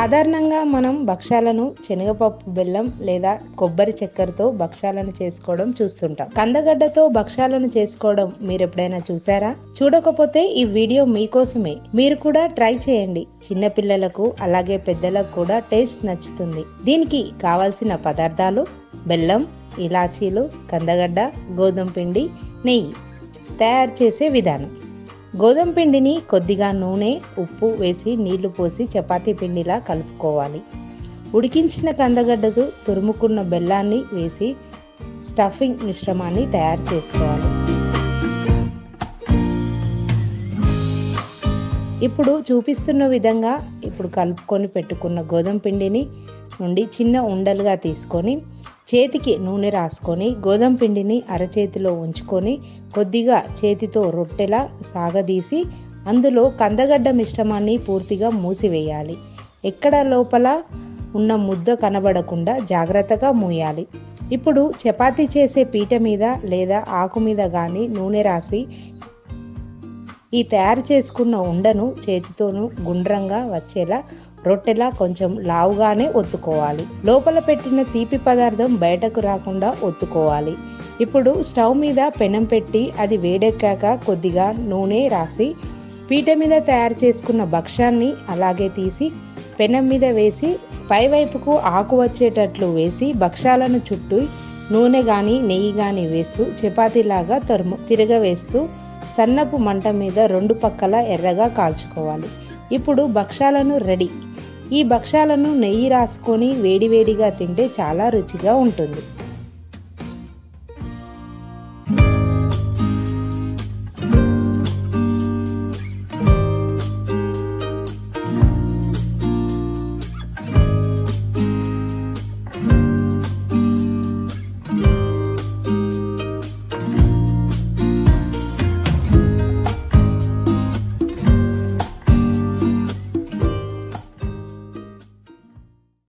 సాధారణంగా మనం భక్ష్యాలను శనగపప్పు బెల్లం లేదా కొబ్బరి చక్కెరతో భక్ష్యాలను చేసుకోవడం చూస్తుంటాం కందగడ్డతో భక్ష్యాలను చేసుకోవడం మీరు ఎప్పుడైనా చూసారా చూడకపోతే ఈ వీడియో మీకోసమే మీరు కూడా ట్రై చేయండి చిన్నపిల్లలకు అలాగే పెద్దలకు కూడా టేస్ట్ నచ్చుతుంది దీనికి కావాల్సిన పదార్థాలు బెల్లం ఇలాచీలు కందగడ్డ గోధుమ పిండి నెయ్యి తయారు చేసే విధానం గోధుమ పిండిని కొద్దిగా నూనె ఉప్పు వేసి నీళ్లు పోసి చపాతీ పిండిలా కలుపుకోవాలి ఉడికించిన కందగడ్డకు తురుముకున్న బెల్లాన్ని వేసి స్టఫింగ్ మిశ్రమాన్ని తయారు చేసుకోవాలి ఇప్పుడు చూపిస్తున్న విధంగా ఇప్పుడు కలుపుకొని పెట్టుకున్న గోధుమ పిండిని నుండి చిన్న ఉండలుగా తీసుకొని చేతికి నూనె రాసుకొని గోధుమ పిండిని అరచేతిలో ఉంచుకొని కొద్దిగా చేతితో రొట్టెలా సాగదీసి అందులో కందగడ్డ మిశ్రమాన్ని పూర్తిగా మూసివేయాలి ఎక్కడ లోపల ఉన్న ముద్ద కనబడకుండా జాగ్రత్తగా మూయాలి ఇప్పుడు చపాతీ చేసే పీట మీద లేదా ఆకు మీద కానీ నూనె రాసి ఈ తయారు చేసుకున్న ఉండను చేతితోనూ గుండ్రంగా వచ్చేలా రొట్టెలా కొంచెం లావుగానే ఒత్తుకోవాలి లోపల పెట్టిన తీపి పదార్థం బయటకు రాకుండా ఒత్తుకోవాలి ఇప్పుడు స్టవ్ మీద పెనం పెట్టి అది వేడెక్కాక కొద్దిగా నూనె రాసి పీట మీద తయారు చేసుకున్న భక్ష్యాన్ని అలాగే తీసి పెనం మీద వేసి పైవైపుకు ఆకు వచ్చేటట్లు వేసి భక్ష్యాలను చుట్టూ నూనె కానీ నెయ్యి కానీ వేస్తూ చపాతీలాగా తరుము తిరగవేస్తూ సన్నపు మంట మీద రెండు పక్కల ఎర్రగా కాల్చుకోవాలి ఇప్పుడు భక్ష్యాలను రెడీ ఈ భక్ష్యాలను నెయ్యి రాసుకొని వేడివేడిగా తింటే చాలా రుచిగా ఉంటుంది